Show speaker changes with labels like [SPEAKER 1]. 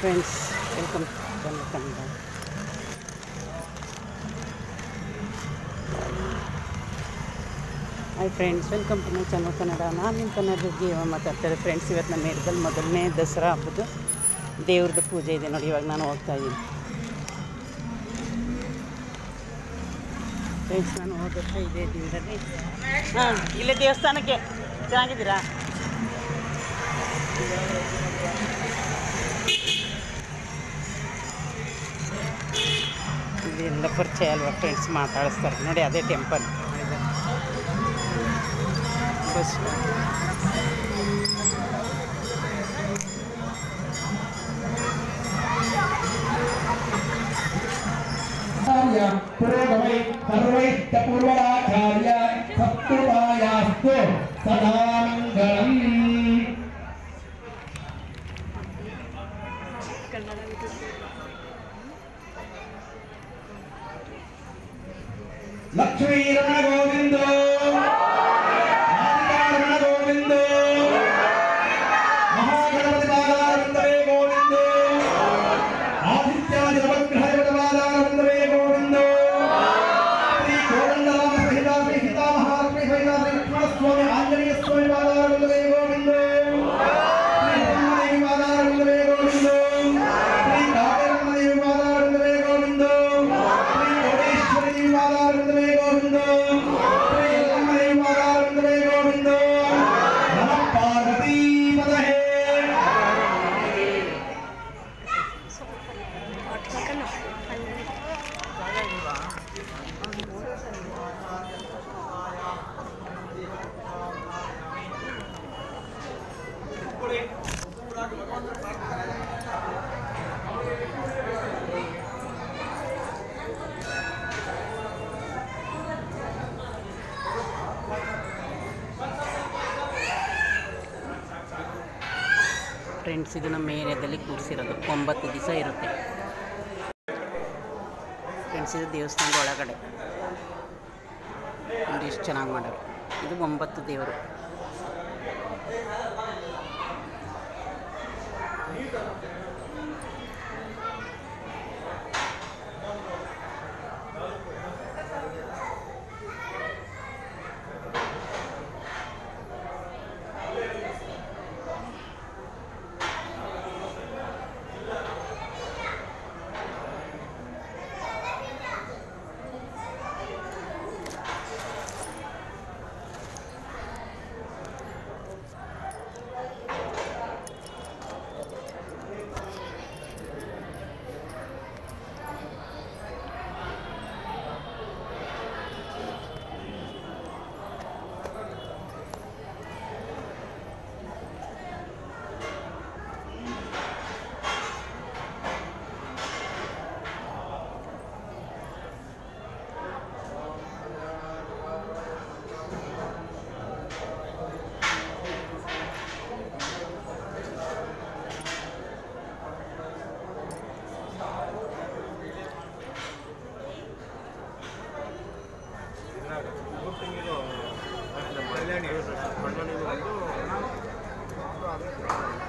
[SPEAKER 1] friends welcome Kannada Kannada hi friends welcome to my channel Kannada ನಾನು ನಿಮ್ಮ ಕನ್ನಡದಲ್ಲಿ ಮಾತಾಡ್ತಾರೆ ಫ್ರೆಂಡ್ಸ್ ಇವತ್ತು ನಮ್ಮ ಏರಿಯಾದಲ್ಲಿ ಮೊದಲನೇ ದಸರಾ ಹಬ್ಬದ ದೇವ್ರದ್ದು ಪೂಜೆ ಇದೆ ನೋಡಿ ಇವಾಗ ನಾನು ಹೋಗ್ತಾ ಇದ್ದೀನಿ ಫ್ರೆಂಡ್ಸ್ ನಾನು ಹೋಗುತ್ತೆ ಇದೇ ದಿನದಲ್ಲಿ ಹಾಂ ಇಲ್ಲೇ ದೇವಸ್ಥಾನಕ್ಕೆ ಚೆನ್ನಾಗಿದ್ದೀರಾ ಇಲ್ಲಿ ಎಲ್ಲ ಪರಿಚಯ ಅಲ್ವಾ ಫ್ರೆಂಡ್ಸ್ ಮಾತಾಡಿಸ್ತಾರೆ ನೋಡಿ ಅದೇ ಟೆಂಪಲ್ ಬಸ್
[SPEAKER 2] आचार्य पुरोगमै सर्वैश्च पूर्वाचार्य सत्कृतायास्तु सदा मङ्गलम् लक्ष्मीरमण गोविन्दो राधिकारमण गोविन्दो महागणपति बालानन्दवे गोविन्दो आदित्यादि नवग्रहदेवतारानन्दवे गोविन्दो श्री गोविन्दराम सहिता श्री सीता महालक्ष्मी सहिता श्री लक्ष्मणस्वामी आञ्जनेय स्वामी बालानन्दवे गोविन्दो श्री ब्रह्मदेवी बालानन्दवे गोविन्दो श्री कावेरम्मदेवी बालानन्दवे गोविन्दो श्री योगेश्वरी देवी बालानन्दवे गोविन्दो श्री यल्लम्मदेवी बालानन्दवे गोविन्दो नमः पार्वती पदहे
[SPEAKER 1] ಫ್ರೆಂಡ್ಸ್ ಇದು ನಮ್ಮ ಏರಿಯಾದಲ್ಲಿ ಕೂರಿಸಿರೋದು ಒಂಬತ್ತು ದಿವಸ ಇರುತ್ತೆ ಫ್ರೆಂಡ್ಸ್ ಇದು ದೇವಸ್ಥಾನದ ಒಳಗಡೆ ನೋಡಿ ಎಷ್ಟು ಚೆನ್ನಾಗಿ ಮಾಡೋರು ಇದು ಒಂಬತ್ತು ದೇವರು
[SPEAKER 3] ಕಲ್ಯಾಣಿ ಮಣ್ಣು ಬಂದು